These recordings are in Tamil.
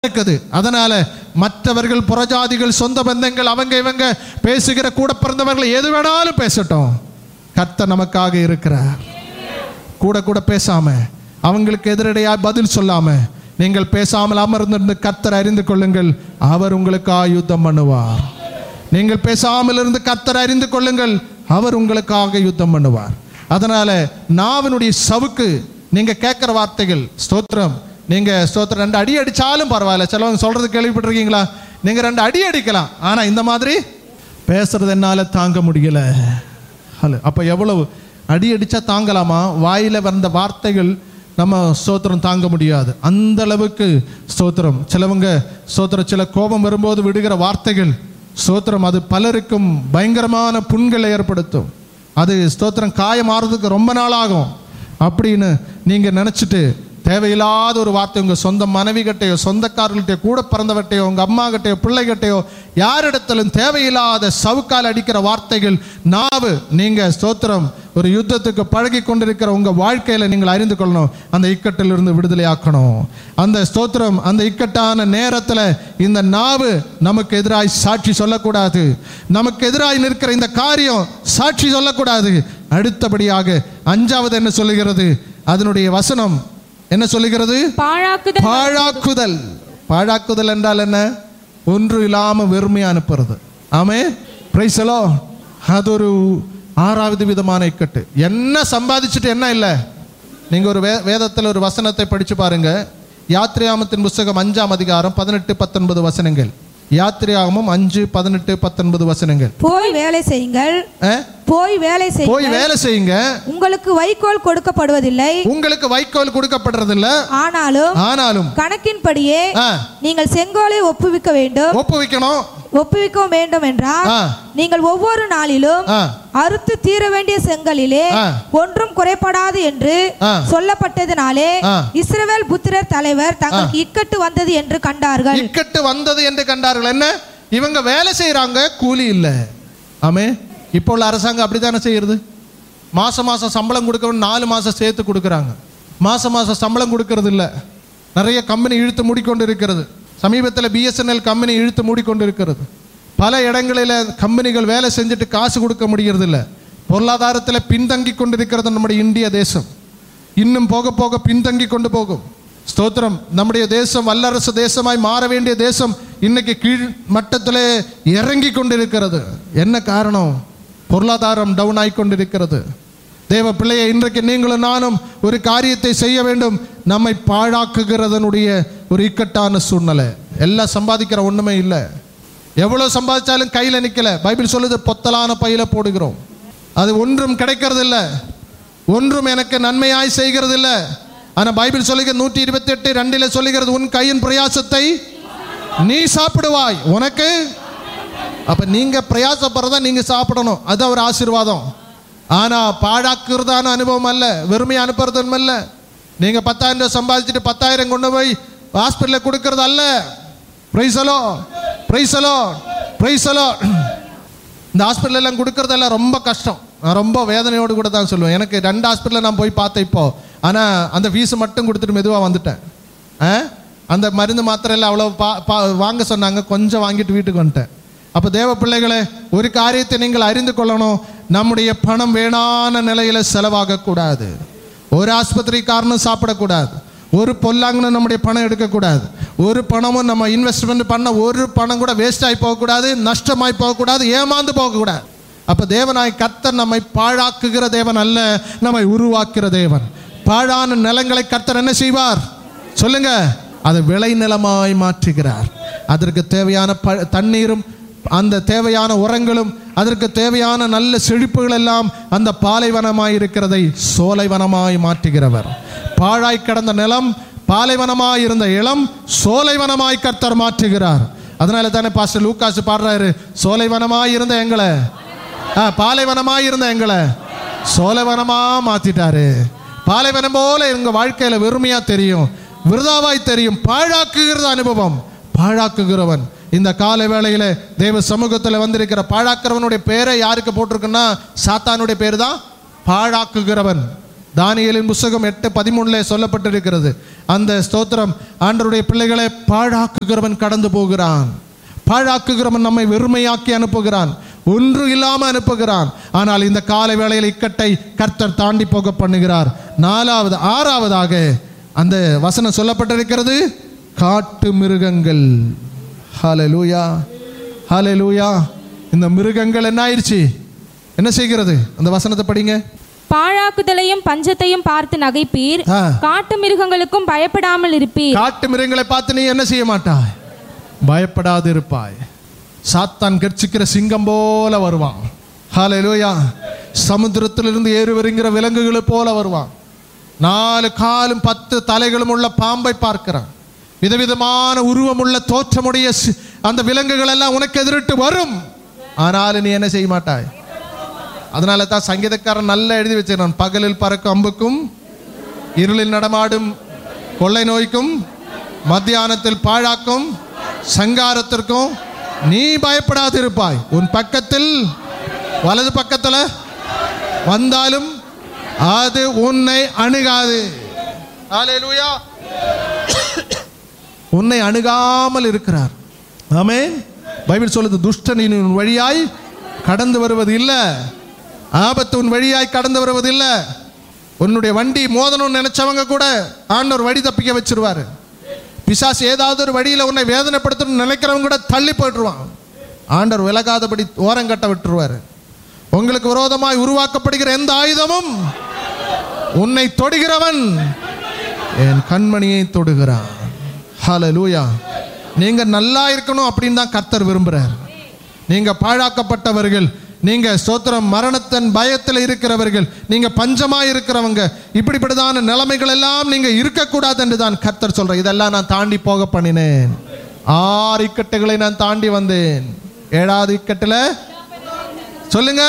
இருக்குது அதனால மற்றவர்கள் புறஜாதிகள் சொந்த பந்தங்கள் அவங்க இவங்க பேசுகிற கூட பிறந்தவர்கள் எது வேணாலும் பேசட்டும் கர்த்தர் நமக்காக இருக்கிறார் கூட கூட பேசாம அவங்களுக்கு எதிரடையா பதில் சொல்லாம நீங்கள் பேசாமல் அமர்ந்திருந்து கர்த்தர் அறிந்து கொள்ளுங்கள் அவர் உங்களுக்காக யுத்தம் பண்ணுவார் நீங்கள் பேசாமல் இருந்து கர்த்தர் அறிந்து கொள்ளுங்கள் அவர் உங்களுக்காக யுத்தம் பண்ணுவார் அதனால நாவினுடைய சவுக்கு நீங்க கேட்குற வார்த்தைகள் ஸ்தோத்திரம் நீங்க ஸ்தோத்திரம் ரெண்டு அடி அடிச்சாலும் பரவாயில்ல சிலவங்க சொல்றது கேள்விப்பட்டிருக்கீங்களா நீங்க ரெண்டு அடி அடிக்கலாம் ஆனா இந்த மாதிரி பேசுறது என்னால தாங்க முடியல ஹலோ அப்போ எவ்வளவு அடி அடிச்சா தாங்கலாமா வாயில வந்த வார்த்தைகள் நம்ம ஸ்தோத்திரம் தாங்க முடியாது அந்த அளவுக்கு ஸ்தோத்திரம் சிலவங்க ஸ்தோத்திரம் சில கோபம் வரும்போது விடுகிற வார்த்தைகள் ஸ்தோத்திரம் அது பலருக்கும் பயங்கரமான புண்களை ஏற்படுத்தும் அது ஸ்தோத்திரம் காயம் ஆறுறதுக்கு ரொம்ப நாள் ஆகும் அப்படின்னு நீங்க நினைச்சிட்டு தேவையில்லாத ஒரு வார்த்தை உங்க சொந்த மனைவி கிட்டையோ சொந்தக்காரர்கள்ட்டையோ கூட பிறந்தவட்டையோ உங்க அம்மா கிட்டையோ பிள்ளை கிட்டையோ யாரிடத்திலும் தேவையில்லாத சவுக்கால் அடிக்கிற வார்த்தைகள் நாவு நீங்க ஸ்தோத்திரம் ஒரு யுத்தத்துக்கு பழகி கொண்டிருக்கிற உங்க வாழ்க்கையில நீங்கள் அறிந்து கொள்ளணும் அந்த இக்கட்டிலிருந்து விடுதலையாக்கணும் அந்த ஸ்தோத்திரம் அந்த இக்கட்டான நேரத்துல இந்த நாவு நமக்கு எதிராய் சாட்சி சொல்லக்கூடாது நமக்கு எதிராய் நிற்கிற இந்த காரியம் சாட்சி சொல்லக்கூடாது அடுத்தபடியாக அஞ்சாவது என்ன சொல்லுகிறது அதனுடைய வசனம் என்ன சொல்லுகிறது பாழாக்குதல் பாழாக்குதல் பாழாக்குதல் என்றால் என்ன ஒன்று இல்லாம வெறுமையா அனுப்புறது ஆமே பிரைசலோ அது ஒரு ஆறாவது விதமான இக்கட்டு என்ன சம்பாதிச்சுட்டு என்ன இல்லை நீங்க ஒரு வே வேதத்தில் ஒரு வசனத்தை படிச்சு பாருங்க யாத்ரியாமத்தின் புஸ்தகம் அஞ்சாம் அதிகாரம் பதினெட்டு பத்தொன்பது வசனங்கள் யாத்ரியாகமும் அஞ்சு பதினெட்டு பத்தொன்பது வசனங்கள் போய் வேலை செய்யுங்கள் அஹ்? போய் வேலை போய் செய்யுங்கள் வேலை செய்யுங்க உங்களுக்கு வைக்கோல் கொடுக்கப்படுவதில்லை உங்களுக்கு வைக்கோல் கொடுக்கப்படுறதில்ல ஆனாலும் ஆனாலும் கணக்கின்படியே ஆ, நீங்கள் செங்கோலை ஒப்புவிக்க வேண்டும் ஒப்புவிக்கணும் ஒப்புவிக்க வேண்டும் என்றால் ஆ. நீங்கள் ஒவ்வொரு நாளிலும் ஆ. அறுத்து தீர வேண்டிய செங்கலிலே ஆ. ஒன்றும் குறைபடாது என்று ஆ. சொல்லப்பட்டதினாலே ஆ. இஸ்ரவேல் புத்திரர் தலைவர் தங்களுக்கு இக்கட்டு வந்தது என்று கண்டார்கள் இக்கட்டு வந்தது என்று கண்டார்கள் என்ன இவங்க வேலை செய்றாங்க கூலி இல்லை ஆமே இப்போ உள்ள அரசாங்கம் அப்படித்தானே செய்யறது மாசம் மாசம் சம்பளம் கொடுக்கணும் நாலு மாசம் சேர்த்து கொடுக்குறாங்க மாசம் மாசம் சம்பளம் கொடுக்கறது இல்ல நிறைய கம்பெனி இழுத்து மூடிக்கொண்டு இருக்கிறது சமீபத்தில் பிஎஸ்என்எல் கம்பெனி இழுத்து மூடிக்கொண்டு இருக்கிறது பல இடங்களில் கம்பெனிகள் வேலை செஞ்சுட்டு காசு கொடுக்க முடியறது இல்ல பொருளாதாரத்தில் பின்தங்கி கொண்டிருக்கிறது நம்முடைய இந்திய தேசம் இன்னும் போக போக பின்தங்கி கொண்டு போகும் ஸ்தோத்திரம் நம்முடைய தேசம் வல்லரசு தேசமாய் மாற வேண்டிய தேசம் இன்னைக்கு கீழ் மட்டத்திலே இறங்கி கொண்டிருக்கிறது என்ன காரணம் பொருளாதாரம் டவுன் ஆகி கொண்டிருக்கிறது தேவ பிள்ளையை இன்றைக்கு நீங்களும் நானும் ஒரு காரியத்தை செய்ய வேண்டும் நம்மை பாழாக்குகிறதனுடைய ஒரு இக்கட்டான சூழ்நிலை எல்லாம் சம்பாதிக்கிற ஒண்ணுமே இல்லை எவ்வளவு சம்பாதிச்சாலும் கையில நிக்கல பைபிள் சொல்லுது பொத்தலான பையில போடுகிறோம் அது ஒன்றும் கிடைக்கிறது இல்ல ஒன்றும் எனக்கு நன்மையாய் செய்கிறது இல்ல ஆனா பைபிள் சொல்லுகிறது நூற்றி இருபத்தி எட்டு ரெண்டில சொல்லுகிறது உன் கையின் பிரயாசத்தை நீ சாப்பிடுவாய் உனக்கு அப்ப நீங்க பிரயாசப்படுறதா நீங்க சாப்பிடணும் அது ஒரு ஆசீர்வாதம் ஆனா பாழாக்குறதான அனுபவம் அல்ல வெறுமையை அனுப்புறதும் அல்ல நீங்க பத்தாயிரம் ரூபாய் சம்பாதிச்சுட்டு பத்தாயிரம் கொண்டு போய் ஹாஸ்பிட்டலில் கொடுக்கறது அல்ல பிரைசலோ பிரைசலோ பிரைசலோ இந்த ஹாஸ்பிட்டல் எல்லாம் கொடுக்கறதெல்லாம் ரொம்ப கஷ்டம் நான் ரொம்ப வேதனையோடு கூட தான் சொல்லுவேன் எனக்கு ரெண்டு ஹாஸ்பிட்டலில் நான் போய் பார்த்தேன் இப்போ ஆனால் அந்த ஃபீஸ் மட்டும் கொடுத்துட்டு மெதுவாக வந்துட்டேன் ஆ அந்த மருந்து மாத்திரை எல்லாம் அவ்வளோ பா பா வாங்க சொன்னாங்க கொஞ்சம் வாங்கிட்டு வீட்டுக்கு வந்துட்டேன் அப்போ தேவ பிள்ளைகளே ஒரு காரியத்தை நீங்கள் அறிந்து கொள்ளணும் நம்முடைய பணம் வேணான நிலையில் செலவாகக்கூடாது ஒரு ஆஸ்பத்திரிக்காரனும் சாப்பிடக்கூடாது ஒரு பொல்லாங்கன்னு நம்முடைய பணம் எடுக்கக்கூடாது ஒரு பணமும் நம்ம இன்வெஸ்ட்மெண்ட் பண்ண ஒரு பணம் கூட வேஸ்ட் ஆகி போகக்கூடாது நஷ்டமாய் போகக்கூடாது ஏமாந்து போகக்கூடாது அப்ப தேவனாய் கர்த்தர் நம்மை பாழாக்குகிற தேவன் அல்ல நம்மை உருவாக்குகிற தேவன் பாழான நிலங்களை கர்த்தர் என்ன செய்வார் சொல்லுங்க அதை விளை நிலமாய் மாற்றுகிறார் அதற்கு தேவையான ப தண்ணீரும் அந்த தேவையான உரங்களும் அதற்கு தேவையான நல்ல செழிப்புகள் எல்லாம் அந்த பாலைவனமாய் இருக்கிறதை சோலைவனமாய் மாற்றுகிறவர் பாழாய் கிடந்த நிலம் பாலைவனமாய் இருந்த இளம் சோலைவனமாய் கர்த்தர் மாற்றுகிறார் அதனால தானே பாஸ்டர் லூக்காஸ் பாடுறாரு சோலைவனமாய் இருந்த எங்களை ஆ, பாலைவனமாய் இருந்த எங்களை சோலைவனமா மாத்திட்டாரு பாலைவனம் போல எங்க வாழ்க்கையில வெறுமையா தெரியும் விருதாவாய் தெரியும் பாழாக்குகிறது அனுபவம் பாழாக்குகிறவன் இந்த காலை வேளையில தேவ சமூகத்தில் வந்திருக்கிற பாழாக்குறவனுடைய பேரை யாருக்கு போட்டிருக்குன்னா சாத்தானுடைய பேர் தான் பாழாக்குகிறவன் தானியேலின் புஸ்தகம் எட்டு பதிமூணுல சொல்லப்பட்டிருக்கிறது அந்த ஸ்தோத்திரம் ஆண்டருடைய பிள்ளைகளை பாழாக்குகிறவன் கடந்து போகிறான் பாழாக்குகிறவன் நம்மை வெறுமையாக்கி அனுப்புகிறான் ஒன்று இல்லாம அனுப்புகிறான் ஆனால் இந்த காலை வேளையில் இக்கட்டை கர்த்தர் தாண்டி போக பண்ணுகிறார் நாலாவது ஆறாவதாக அந்த வசனம் சொல்லப்பட்டிருக்கிறது காட்டு மிருகங்கள் ஹalleluya ஹalleluya இந்த மிருகங்கள் என்ன ஆயிடுச்சு என்ன செய்கிறது அந்த வசனத்தை படிங்க பாழாக்குதலையும் பஞ்சத்தையும் பார்த்து நகைப்பீர் ஆ. காட்டு மிருகங்களுக்கும் பயப்படாமல் இருப்பீர் காட்டு மிருகங்களை பார்த்து நீ என்ன செய்ய மாட்டாய் பயப்படாது இருப்பாய் சாத்தான் கர்ச்சிக்கிற சிங்கம் போல வருவான் ஹalleluya சமுத்திரத்திலிருந்து ஏறி வருகிற விலங்குகளை போல வருவான் நாலு காலும் பத்து தலைகளும் உள்ள பாம்பை பார்க்கிறான் விதவிதமான உருவமுள்ள தோற்றமுடைய சி- அந்த விலங்குகள் எல்லாம் உனக்கு எதிரிட்டு வரும் ஆனாலும் நீ என்ன செய்ய மாட்டாய் அதனால தான் சங்கீதக்காரன் நல்லா எழுதி வச்சிருக்கான் பகலில் பறக்கும் அம்புக்கும் இருளில் நடமாடும் கொள்ளை நோய்க்கும் மத்தியானத்தில் பாழாக்கும் சங்காரத்திற்கும் நீ பயப்படாதிருப்பாய் உன் பக்கத்தில் வலது பக்கத்தில் வந்தாலும் அது உன்னை அணுகாது ஹalleluya உன்னை அணுகாமல் இருக்கிறார் ஆமென் பைபிள் சொல்லுது துஷ்டனின் உன் வழியாய் கடந்து வருவது இல்லை ஆபத்து உன் வழியாய் கடந்து வருவது இல்லை உன்னுடைய வண்டி மோதணும்னு நினைச்சவங்க கூட ஆண்டவர் வழி தப்பிக்க வச்சிருவாரு பிசாசு ஏதாவது ஒரு வழியில் உன்னை வேதனைப்படுத்தணும்னு நினைக்கிறவங்க கூட தள்ளி போயிட்டுருவான் ஆண்டவர் விலகாதபடி ஓரங்கட்ட விட்டுருவாரு உங்களுக்கு விரோதமாய் உருவாக்கப்படுகிற எந்த ஆயுதமும் உன்னை தொடுகிறவன் என் கண்மணியை தொடுகிறான் ஹalleluya நீங்க நல்லா இருக்கணும் அப்படின்னு தான் கர்த்தர் விரும்புறார் நீங்க பாழாக்கப்பட்டவர்கள் நீங்க ஸ்தோத்திரம் மரணத்தின் பயத்தில் இருக்கிறவர்கள் நீங்க பஞ்சமா இருக்கிறவங்க இப்படிப்பட்டதான நிலைமைகள் எல்லாம் நீங்க இருக்கக்கூடாது என்று தான் கர்த்தர் சொல்ற இதெல்லாம் நான் தாண்டி போக பண்ணினேன் ஆறு இக்கட்டுகளை நான் தாண்டி வந்தேன் ஏழாவது இக்கட்டுல சொல்லுங்க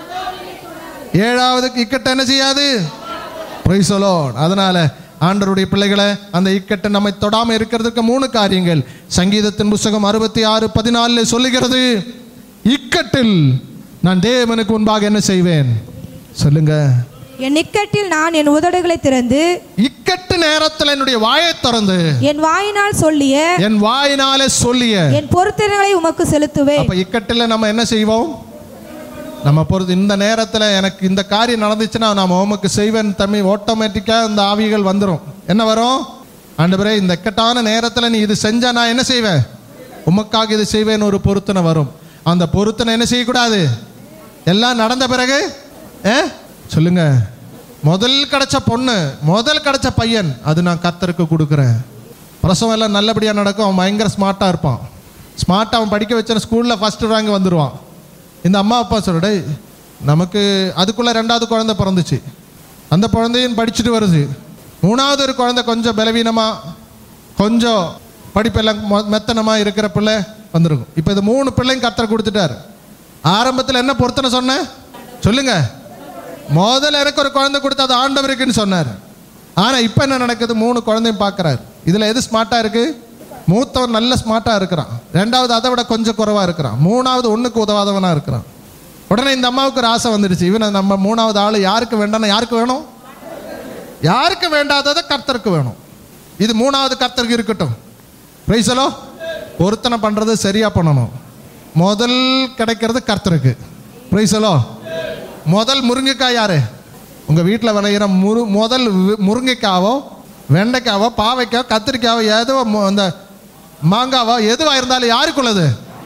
ஏழாவது இக்கட்டு என்ன செய்யாது Praise the Lord. அதனால ஆண்டருடைய பிள்ளைகளை அந்த இக்கட்டு நம்மை தொடாம இருக்கிறதுக்கு மூணு காரியங்கள் சங்கீதத்தின் புஸ்தகம் அறுபத்தி ஆறு பதினாலுல சொல்லுகிறது இக்கட்டில் நான் தேவனுக்கு முன்பாக என்ன செய்வேன் சொல்லுங்க என் இக்கட்டில் நான் என் உதடுகளை திறந்து இக்கட்டு நேரத்தில் என்னுடைய வாயை திறந்து என் வாயினால் சொல்லிய என் வாயினாலே சொல்லிய என் பொருத்தனைகளை உமக்கு செலுத்துவேன் அப்ப இக்கட்டில் நம்ம என்ன செய்வோம் நம்ம பொறுத்து இந்த நேரத்தில் எனக்கு இந்த காரியம் நடந்துச்சுன்னா நான் உமக்கு செய்வேன் தம்பி ஆட்டோமேட்டிக்காக இந்த ஆவிகள் வந்துடும் என்ன வரும் ஆண்டவரே இந்த இக்கட்டான நேரத்தில் நீ இது செஞ்சா நான் என்ன செய்வேன் உமக்காக இது செய்வேன் ஒரு பொருத்தனை வரும் அந்த பொருத்தனை என்ன செய்யக்கூடாது எல்லாம் நடந்த பிறகு ஏ சொல்லுங்க முதல் கிடைச்ச பொண்ணு முதல் கிடைச்ச பையன் அது நான் கர்த்தருக்கு கொடுக்குறேன் பிரசவம் எல்லாம் நல்லபடியாக நடக்கும் அவன் பயங்கர ஸ்மார்ட்டாக இருப்பான் ஸ்மார்ட்டாக அவன் படிக்க வச்ச ஸ்கூலில் ஃபஸ்ட் ரேங்க் வந்துடுவான் இந்த அம்மா அப்பா சொல்லுடே நமக்கு அதுக்குள்ளே ரெண்டாவது குழந்தை பிறந்துச்சு அந்த குழந்தையும் படிச்சுட்டு வருது மூணாவது ஒரு குழந்தை கொஞ்சம் பலவீனமாக கொஞ்சம் படிப்பெல்லாம் மொ- மெத்தனமா இருக்கிற பிள்ளை வந்திருக்கும் இப்போ இது மூணு பிள்ளையும் கர்த்தர் கொடுத்துட்டார் ஆரம்பத்தில் என்ன பொருத்தனை சொன்னேன் சொல்லுங்க முதல்ல எனக்கு ஒரு குழந்தை கொடுத்து அது ஆண்டவருக்குன்னு சொன்னார் ஆனால் இப்போ என்ன நடக்குது மூணு குழந்தையும் பார்க்குறாரு இதில் எது ஸ்மார்ட்டாக இருக்கு மூத்தவன் நல்ல ஸ்மார்ட்டாக இருக்கிறான் ரெண்டாவது அதை விட கொஞ்சம் குறைவாக இருக்கிறான் மூணாவது ஒன்றுக்கு உதவாதவனாக இருக்கிறான் உடனே இந்த அம்மாவுக்கு ஒரு ஆசை வந்துடுச்சு இவனை நம்ம மூணாவது ஆள் யாருக்கு வேண்டாம்னா யாருக்கு வேணும் யாருக்கு வேண்டாததை கர்த்தருக்கு வேணும் இது மூணாவது கர்த்தருக்கு இருக்கட்டும் பிரைசலோ பொருத்தனை பண்ணுறது சரியாக பண்ணணும் முதல் கிடைக்கிறது கர்த்தருக்கு பிரைசலோ முதல் முருங்கைக்காய் யாரு உங்கள் வீட்டில் விளையிற முரு முதல் வி- முருங்கைக்காவோ வெண்டைக்காவோ பாவைக்காவோ கத்திரிக்காவோ ஏதோ மு- அந்த மாங்காவோ எதுவாக இருந்தாலும் யாருக்குள்ளது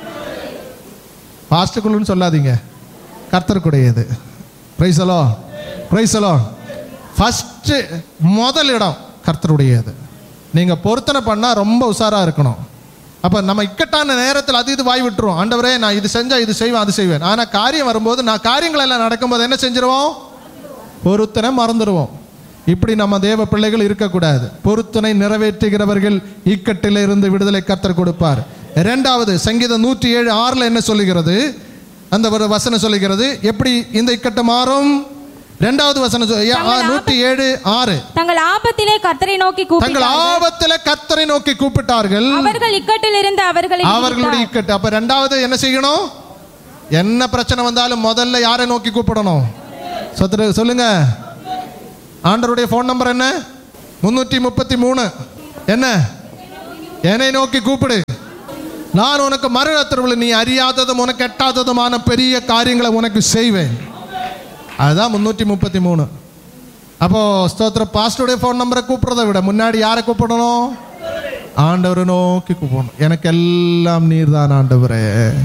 பாஸ்டுக்குள்ளுன்னு சொல்லாதீங்க கர்த்தருக்குடையது பிரைசலோ பிரைசலோ ஃபஸ்ட்டு முதல் இடம் கர்த்தருடையது நீங்கள் பொருத்தனை பண்ணால் ரொம்ப உஷாராக இருக்கணும் அப்போ நம்ம இக்கட்டான நேரத்தில் அது இது வாய் விட்டுருவோம் ஆண்டவரே நான் இது செஞ்சால் இது செய்வேன் அது செய்வேன் ஆனால் காரியம் வரும்போது நான் காரியங்கள் எல்லாம் நடக்கும்போது என்ன செஞ்சிருவோம் பொருத்தனை மறந்துடுவோம் இப்படி நம்ம தேவ பிள்ளைகள் இருக்கக்கூடாது பொருத்தனை நிறைவேற்றுகிறவர்கள் இக்கட்டில் இருந்து விடுதலை கர்த்தர் கொடுப்பார் இரண்டாவது சங்கீதம் நூற்றி ஏழு ஆறில் என்ன சொல்லுகிறது அந்த ஒரு வசனம் சொல்லுகிறது எப்படி இந்த இக்கட்டு மாறும் ரெண்டாவது வசனம் சொல்- ஏ- ஆ, நூற்றி ஏழு ஆறு தங்கள் ஆபத்திலே கர்த்தரை நோக்கி தங்கள் கூப்பிட்டார்கள் ஆபத்தில் கர்த்தரை நோக்கி கூப்பிட்டார்கள் அவர்கள் இக்கட்டில் இருந்து அவர்களை அவர்களுடைய விடுவித்தார். இக்கட்டு அப்ப ரெண்டாவது என்ன செய்யணும் என்ன பிரச்சனை வந்தாலும் முதல்ல யாரை நோக்கி கூப்பிடணும் சொத்துரு சொல்லுங்க ஆண்டவருடைய ஃபோன் நம்பர் என்ன முன்னூற்றி முப்பத்தி மூணு என்ன என்னை நோக்கி கூப்பிடு நான் உனக்கு மறுரத்திரவில் நீ அறியாததும் உனக்கு எட்டாததுமான பெரிய காரியங்களை உனக்கு செய்வேன் அதுதான் முன்னூற்றி முப்பத்தி மூணு அப்போ ஸ்தோத்திர பாஸ்டருடைய ஃபோன் நம்பரை கூப்பிடுறதை விட முன்னாடி யாரை கூப்பிடணும் ஆண்டவரை நோக்கி கூப்பிடணும் எனக்கு எல்லாம் நீர் தான் ஆண்டவரே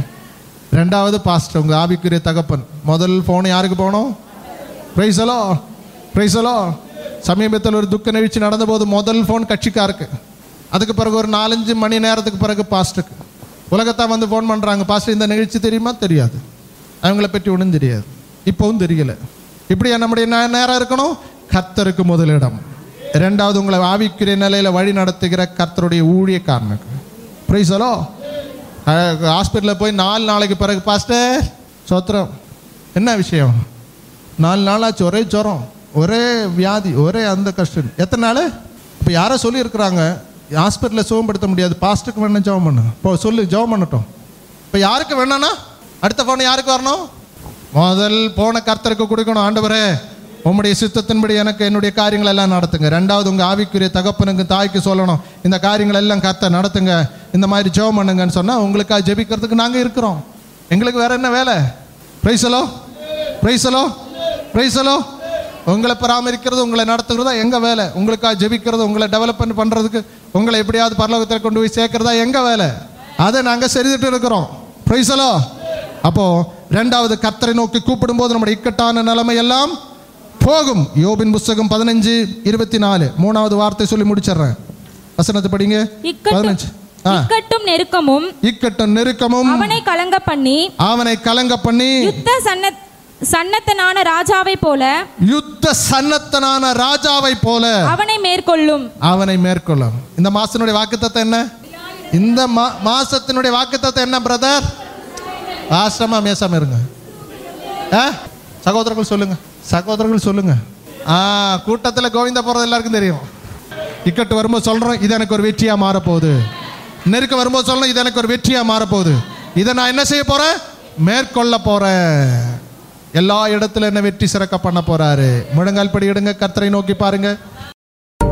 ரெண்டாவது பாஸ்டர் உங்க ஆவிக்குரிய தகப்பன் முதல் ஃபோன் யாருக்கு போகணும் பிரைசலோ பிரைசலோ சமீபத்தில் ஒரு துக்க நிகழ்ச்சி நடந்தபோது முதல் ஃபோன் கட்சிக்காருக்கு அதுக்கு பிறகு ஒரு நாலஞ்சு மணி நேரத்துக்கு பிறகு பாஸ்டருக்கு உலகத்தா வந்து ஃபோன் பண்ணுறாங்க பாஸ்டர் இந்த நிகழ்ச்சி தெரியுமா தெரியாது அவங்கள பற்றி ஒன்றும் தெரியாது இப்போவும் தெரியல இப்படி நம்முடைய நே- நேரம் இருக்கணும் கர்த்தருக்கு முதலிடம் ரெண்டாவது உங்களை ஆவிக்குரிய நிலையில் வழி நடத்துகிற கர்த்தருடைய ஊழியக்காரனுக்கு பிரைசலோ ஹாஸ்பிட்டலில் போய் நாலு நாளைக்கு பிறகு பாஸ்டர் சோத்திரம் என்ன விஷயம் நாலு நாளாச்சு ஒரே ஜுரம் ஒரே வியாதி ஒரே அந்த கஷ்டம் எத்தனை நாள் இப்போ யாரோ சொல்லியிருக்கிறாங்க ஹாஸ்பிட்டலில் சுகப்படுத்த முடியாது பாஸ்ட்டுக்கு வேணும் ஜெபம் பண்ணு இப்போ சொல்லு ஜெபம் பண்ணட்டும் இப்போ யாருக்கு வேணானா அடுத்த ஃபோன் யாருக்கு வரணும் முதல் போன கர்த்தருக்கு கொடுக்கணும் ஆண்டவரே உம்முடைய சித்தத்தின்படி எனக்கு என்னுடைய காரியங்கள் எல்லாம் நடத்துங்க ரெண்டாவது உங்கள் ஆவிக்குரிய தகப்பனுக்கு தாய்க்கு சொல்லணும் இந்த காரியங்கள் எல்லாம் கர்த்தர் நடத்துங்க இந்த மாதிரி ஜெபம் பண்ணுங்கன்னு சொன்னால் உங்களுக்காக ஜெபிக்கிறதுக்கு நாங்கள் இருக்கிறோம் எங்களுக்கு வேற என்ன வேலை பிரைசலோ பிரைசலோ பிரைசலோ உங்களை பராமரிக்கிறது உங்களை நடத்துகிறதா எங்கள் வேலை உங்களுக்காக ஜெபிக்கிறது உங்களை டெவலப்மெண்ட் பண்ணுறதுக்கு உங்களை எப்படியாவது பரலோகத்தில் கொண்டு போய் சேர்க்கறதா எங்கள் வேலை அதை நாங்கள் செய்துட்டு இருக்கிறோம் பிரைசலோ அப்போ ரெண்டாவது கர்த்தரை நோக்கி கூப்பிடும்போது நம்முடைய இக்கட்டான நிலைமை எல்லாம் போகும் யோபின் புஸ்தகம் பதினஞ்சு இருபத்தி நாலு மூணாவது வார்த்தை சொல்லி முடிச்சிடுறேன் வசனத்தை படிங்க இக்கட்டும் பதினஞ்சு ஆ இக்கட்டும் நெருக்கமும் இக்கட்டும் நெருக்கமும் அவனை கலங்க பண்ணி அவனை கலங்க பண்ணி யுத்த சன்ன சன்னத்தனான ராஜாவை போல யுத்த சன்னத்தனான ராஜாவை போல அவனை மேற்கொள்ளும் அவனை மேற்கொள்ளும் இந்த மாசத்தினுடைய வாக்குத்தத்தம் என்ன இந்த மா- மாசத்தினுடைய வாக்குத்தத்தம் என்ன பிரதர் ஆசிரமா மேசாம இருங்க ஆ சகோதரர்கள் சொல்லுங்க சகோதரர்கள் சொல்லுங்க ஆ கூட்டத்தில் கோவிந்தா போறது எல்லாருக்கும் தெரியும் இக்கட்டு வரும்போது சொல்றோம் இது எனக்கு ஒரு வெற்றியா மாறப்போகுது நெருக்க வரும்போது சொல்றோம் இது எனக்கு ஒரு வெற்றியா மாறப்போகுது இதை நான் என்ன செய்ய போறேன் மேற்கொள்ள போறேன் எல்லா இடத்துல என்ன வெற்றி சிறக்க பண்ண போறாரு முழங்கால் படி எடுங்க கர்த்தரை நோக்கி பாருங்க